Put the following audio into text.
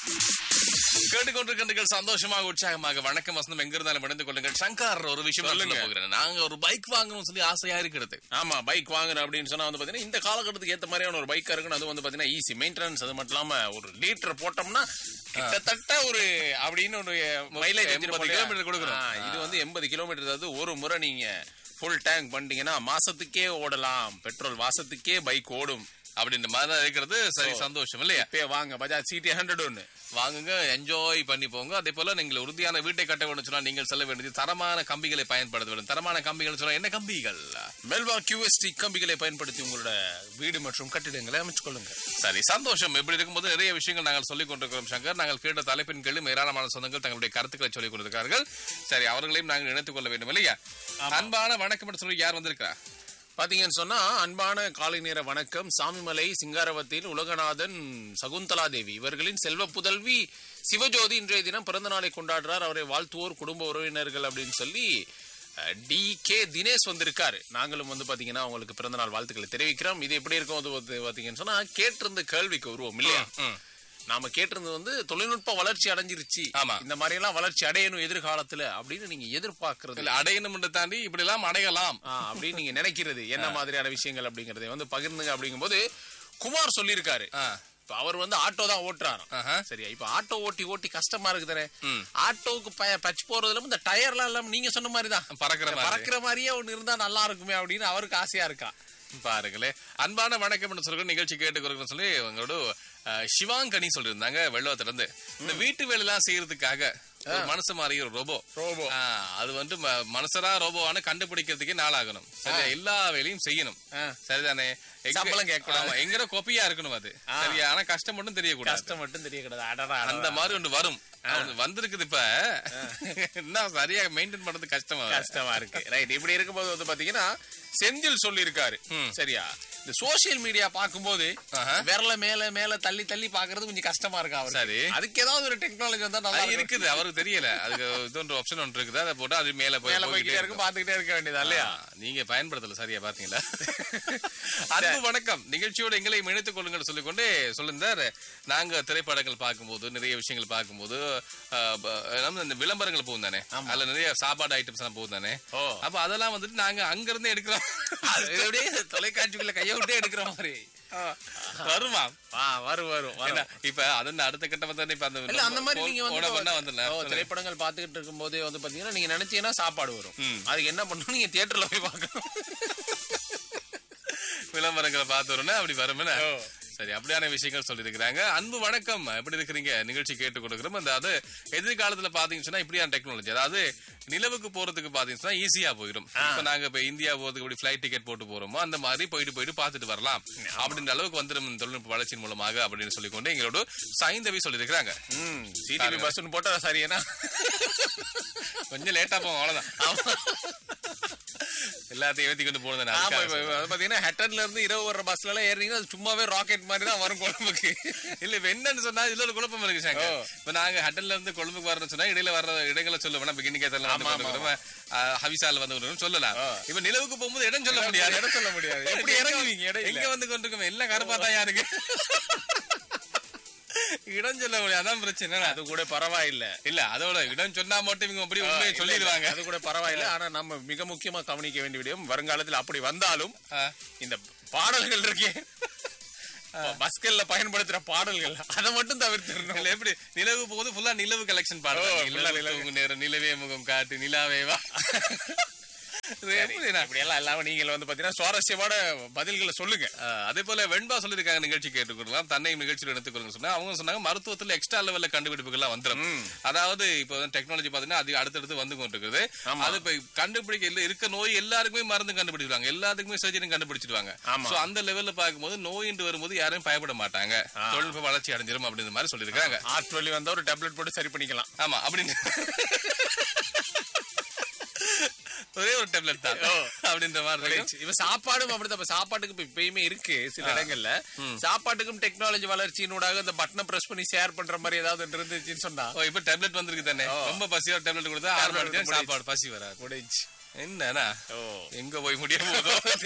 கேட்டுக்கொண்டிருக்கின்றீர்கள் சந்தோஷமாக உற்சாகமாக வணக்கம் வசந்தம் எங்க இருந்தாலும் இணைந்து கொள்ளுங்கள் சங்கர் ஒரு விஷயம் நான் சொல்ல சொல்லுங்க. போகிறேன் நாங்க ஒரு பைக் வாங்கணும்னு சொல்லி ஆசையா இருக்கிறது ஆமா பைக் வாங்குறேன் அப்படின்னு சொன்னா வந்து பாத்தீங்கன்னா இந்த காலகட்டத்துக்கு ஏத்த மாதிரியான ஒரு பைக்கா இருக்கணும் அது வந்து பாத்தீங்கன்னா ஈஸி மெயின்டெனன்ஸ் அது மட்டும் இல்லாம ஒரு லிட்டர் போட்டோம்னா கிட்டத்தட்ட ஒரு அப்படின்னு ஒரு மைலேஜ் 80 கிலோமீட்டர் கொடுக்குறோம். இது வந்து எண்பது கிலோமீட்டர் அதாவது ஒரு முறை நீங்க ஃபுல் டேங்க் பண்ணிட்டீங்கன்னா மாசத்துக்கே ஓடலாம் பெட்ரோல் மாசத்துக்கே பைக் ஓடும் அப்படின்ற மாதிரி தான் இருக்கிறது சரி சந்தோஷம் இல்லையா இப்பே வாங்க பஜாஜ் சிடி ஹண்ட்ரட் ஒன்னு வாங்குங்க என்ஜாய் பண்ணி போங்க அதே போல நீங்கள் உறுதியான வீட்டை கட்ட வேண்டும் சொன்னா நீங்கள் செல்ல வேண்டியது தரமான கம்பிகளை பயன்படுத்த வேண்டும் தரமான கம்பிகள் சொன்னா என்ன கம்பிகள் மெல்வா கியூஎஸ்டி கம்பிகளை பயன்படுத்தி உங்களோட வீடு மற்றும் கட்டிடங்களை அமைச்சுக் கொள்ளுங்க சரி சந்தோஷம் இப்படி இருக்கும்போது நிறைய விஷயங்கள் நாங்கள் சொல்லிக் கொண்டிருக்கிறோம் சங்கர் நாங்கள் கேட்ட தலைப்பின் கீழும் ஏராளமான சொந்தங்கள் தங்களுடைய கருத்துக்களை சொல்லிக் கொண்டிருக்கிறார்கள் சரி அவர்களையும் நாங்கள் இணைத்துக் கொள்ள வேண்டும் இல்லையா அன்பான வணக்கம் என்று சொல்லி யார் வந்திருக்கிறா பாத்தீங்கன்னு சொன்னா அன்பான காலை நேர வணக்கம் சாமிமலை சிங்காரவத்தில் உலகநாதன் சகுந்தலா தேவி இவர்களின் செல்வ புதல்வி சிவஜோதி இன்றைய தினம் பிறந்த நாளை கொண்டாடுறார் அவரை வாழ்த்துவோர் குடும்ப உறவினர்கள் அப்படின்னு சொல்லி டி கே தினேஷ் வந்திருக்காரு நாங்களும் வந்து பாத்தீங்கன்னா அவங்களுக்கு பிறந்த நாள் வாழ்த்துக்களை தெரிவிக்கிறோம் இது எப்படி இருக்கும் அது வந்து பாத்தீங்கன்னு சொன்னா கேட்டிருந்த கேள்விக்கு உருவம் இல்லையா ம். நாம கேட்டிருந்தது வந்து தொழில்நுட்ப வளர்ச்சி அடைஞ்சிருச்சு ஆமா. இந்த மாதிரி எல்லாம் வளர்ச்சி அடையணும் எதிர்காலத்துல அப்படின்னு நீங்க எதிர்பார்க்கறது இல்ல அடையணும் என்று தாண்டி இப்படி எல்லாம் அடையலாம் ஆ, அப்படின்னு நீங்க நினைக்கிறது என்ன மாதிரியான விஷயங்கள் அப்படிங்கறதை வந்து பகிர்ந்துங்க அப்படிங்கும்போது குமார் சொல்லியிருக்காரு ஆ. இப்ப அவர் வந்து ஆட்டோ தான் ஓட்டுறாராம் ஆஹா. சரியா இப்ப ஆட்டோ ஓட்டி ஓட்டி கஷ்டமா இருக்கு தானே ம். ஆட்டோவுக்கு ப- பச்சு போறதுல இந்த டயர்லாம் இல்லாம நீங்க சொன்ன மாதிரி தான் பறக்கிற மாதிரி. பறக்கிற மாதிரியே ஒண்ணு இருந்தா நல்லா இருக்குமே அப்படின்னு அவருக்கு ஆசையா இருக்கா பாருங்களே அன்பான வணக்கம் என்று சொல்ற நிகழ்ச்சி கேட்டுக்கிறோம்னு சொல்லி உங்களோட அஹ், சிவாங்கனி சொல்லியிருந்தாங்க வெள்ளவத்துல இருந்து இந்த வீட்டு வேலையெல்லாம் செய்யறதுக்காக ஒரு மனுஷ மாதிரி ஒரு ரோபோ ரோபோ. அது வந்து ம- மனுஷரா ரோபோவான கண்டுபிடிக்கிறதுக்கே நாளாகணும் சரியா எல்லா வேலையும் செய்யணும் ஆ. சரிதானே எங்க- சம்பளம் கேட்கக்கூடாது. ஆமா, எங்கட கொப்பியா இருக்கணும் அது சரியா ஆனா கஷ்டம் மட்டும் தெரியக்கூடாது கஷ்டம் மட்டும் தெரியக்கூடாது அடடா அந்த மாதிரி ஒன்று வரும் அது வந்திருக்குது இப்ப என்ன சரியா மெயின்டைன் பண்றது கஷ்டமா கஷ்டமா இருக்கு ரைட் இப்படி இருக்கும்போது வந்து பாத்தீங்கன்னா செந்தில் சொல்லியிருக்காரு சரியா இந்த சோசியல் மீடியா பார்க்கும்போது ஆஹா. விரல மேல மேல தள்ளி தள்ளி பாக்குறது கொஞ்சம் கஷ்டமா இருக்கா அவருக்கு சரி. அதுக்கு ஏதாவது ஒரு டெக்னாலஜி வந்தா நல்லா அது இருக்கும். இருக்குது அவருக்கு தெரியல அதுக்கு இது ஒன்று ஆப்ஷன் ஒன்று இருக்குது அதை போட்டு அது மேல போய் மேல போய்கிட்டே இருக்கும் பாத்துக்கிட்டே இருக்க வேண்டியதா இல்லையா ஆ, நீங்க பயன்படுத்தல சரியா பாத்தீங்களா அன்பு வணக்கம் நிகழ்ச்சியோட எங்களை இணைத்துக் கொள்ளுங்கள் சொல்லிக்கொண்டு சொல்லிருந்தார் நாங்க திரைப்படங்கள் பார்க்கும்போது நிறைய விஷயங்கள் பார்க்கும்போது ஆ, ப- நம்ம இந்த விளம்பரங்கள் போகும் தானே அதுல நிறைய சாப்பாடு ஐட்டம்ஸ் எல்லாம் போகும் தானே ஓ. அப்ப அதெல்லாம் வந்துட்டு நாங்க அங்க இருந்து எடுக்கிறோம் அது அப்படியே தொலைக்காட்சிக்குள்ள கைய விட்டே எடுக்கிற மாதிரி வருமா ஆ வரும் வரும் என்ன வரும். இப்ப அதன் அடுத்த கட்டம் வந்து இப்ப அந்த இல்ல அந்த மாதிரி நீங்க போட பண்ணா வந்து வந்துடல ஓ, திரைப்படங்கள் பாத்துக்கிட்டு இருக்கும் போதே வந்து பாத்தீங்கன்னா நீங்க நினைச்சீங்கன்னா சாப்பாடு வரும் ம். அதுக்கு என்ன பண்ணணும் நீங்க தியேட்டர்ல போய் பார்க்கணும் விளம்பரங்களை பார்த்து வரணும் அப்படி வருமே ஓ. சரி அப்படியான விஷயங்கள் சொல்லியிருக்கிறாங்க அன்பு வணக்கம் எப்படி இருக்கிறீங்க நிகழ்ச்சி கேட்டு கொடுக்குறோம் அதாவது எதிர்காலத்துல பாத்தீங்கன்னு சொன்னா இப்படியான டெக்னாலஜி அதாவது நிலவுக்கு போறதுக்கு பாத்தீங்கன்னா ஈஸியா போயிடும் இப்ப நாங்க இப்ப இந்தியா போறதுக்கு இப்படி ஃபிளைட் டிக்கெட் போட்டு போறோமோ அந்த மாதிரி போயிட்டு போயிட்டு பார்த்துட்டு வரலாம் அப்படின்ற அளவுக்கு வந்துடும் இந்த தொழில்நுட்ப வளர்ச்சியின் மூலமாக அப்படின்னு சொல்லிக்கொண்டு எங்களோட சைந்தவி சொல்லியிருக்கிறாங்க ம் சிடிவி பஸ்னு போட்டா சரியா கொஞ்சம் லேட்டா போவோம் அவ்வளவுதான் எல்லாத்தையும் ஏத்தி கொண்டு போனது ஆமா இப்ப இப்ப அது பாத்தீங்கன்னா ஹெட்டன்ல இருந்து இரவு வர்ற பஸ்ல எல்லாம் ஏறினீங்கன்னா அது சும்மாவே ராக்கெட் மாதிரி தான் வரும் குழம்புக்கு இல்ல இப்ப என்னன்னு சொன்னா இதுல ஒரு குழப்பம் இருக்கு சங்கர் ஓ. இப்ப நாங்க ஹட்டல்ல இருந்து கொழும்புக்கு வரணும்னு சொன்னா இடையில வர்ற இடங்களை சொல்லுவோம் நம்ம கிண்ணிக்கேத்தல வந்து ஆமா, ஆமா, கொண்டிருக்கிறோம், அஹ், ஹவிசால வந்து கொண்டிருக்கிறோம் சொல்லலாம் இப்ப நிலவுக்கு போகும்போது இடம் சொல்ல முடியாது இடம் சொல்ல முடியாது. எப்படி இறங்குவீங்க இடையில? எங்க வந்து கொண்டிருக்கோம் எல்லாம் கருப்பா தான் இருக்கு இடம் சொல்ல முடியாது அதான் பிரச்சனை அது கூட பரவாயில்ல இல்ல அதோட இடம் சொன்னா மட்டும் இவங்க அப்படி உண்மையை சொல்லிடுவாங்க அது கூட பரவாயில்ல ஆனா நம்ம மிக முக்கியமா கவனிக்க வேண்டிய விடயம் வருங்காலத்தில் அப்படி வந்தாலும் ஆ. இந்த பாடல்கள் இருக்கே பஸ்கள்ல பயன்படுத்துற பாடல்கள் அதை மட்டும் தவிர்த்திடணும் இல்ல எப்படி நிலவு போகுது ஃபுல்லா நிலவு கலெக்ஷன் ஓ, full ஆ பாடுறாங்க நிலவு. நிலவு நேரம் நிலவே முகம் காட்டு நிலாவே வா இது எப்படி நான் இப்படி எல்லாம் இல்லாம நீங்க வந்து பாத்தீங்கன்னா சுவாரஸ்யமான பதில்களை சொல்லுங்க ஆஹ் அதே போல வெண்பா சொல்லியிருக்காங்க நிகழ்ச்சி கேட்டுக்கொள்ளலாம் தன்னை நிகழ்ச்சியில் எடுத்துக்கொள்ளுங்க சொன்னா அவங்க சொன்னாங்க மருத்துவத்துல எக்ஸ்ட்ரா லெவல்ல கண்டுபிடிப்புகள்லாம் வந்துடும் அதாவது இப்போ டெக்னாலஜி பாத்தீங்கன்னா அது அடுத்தடுத்து வந்து கொண்டிருக்குது அது இப்ப கண்டுபிடிக்க இல்ல இருக்க நோய் எல்லாருக்குமே மருந்து கண்டுபிடிச்சிருவாங்க எல்லாத்துக்குமே சர்ஜரி கண்டுபிடிச்சிருவாங்க ஆமா. சோ அந்த லெவல்ல பார்க்கும்போது நோய் என்று வரும்போது யாரும் பயப்பட மாட்டாங்க தொழில்நுட்ப வளர்ச்சி அடைஞ்சிரும் அப்படின்ற மாதிரி சொல்லியிருக்காங்க ஆர்ட் வழி வந்தா ஒரு டேப்லெட் போட்டு சரி பண்ணிக்கலாம் ஆமா அப்படின்னு ஒரே ஒரு டேப்லெட் தான் அப்படின்ற மாதிரி இருக்கு. இப்ப சாப்பாடும் அப்படிதான் இப்ப சாப்பாட்டுக்கு இப்ப இப்பயுமே இருக்கு சில இடங்கள்ல சாப்பாட்டுக்கும் டெக்னாலஜி வளர்ச்சியினூடாக இந்த பட்டனை பிரஸ் பண்ணி ஷேர் பண்ற மாதிரி ஏதாவது ஒன்று இருந்துச்சுன்னு சொன்னா ஓ இப்ப டேப்லெட் வந்திருக்கு தானே ரொம்ப பசியா டேப்லெட் கொடுத்தா ஆறு மணிக்கு சாப்பாடு பசி வராது முடிஞ்சு என்னன்னா ஓ எங்க போய் முடிய போதோ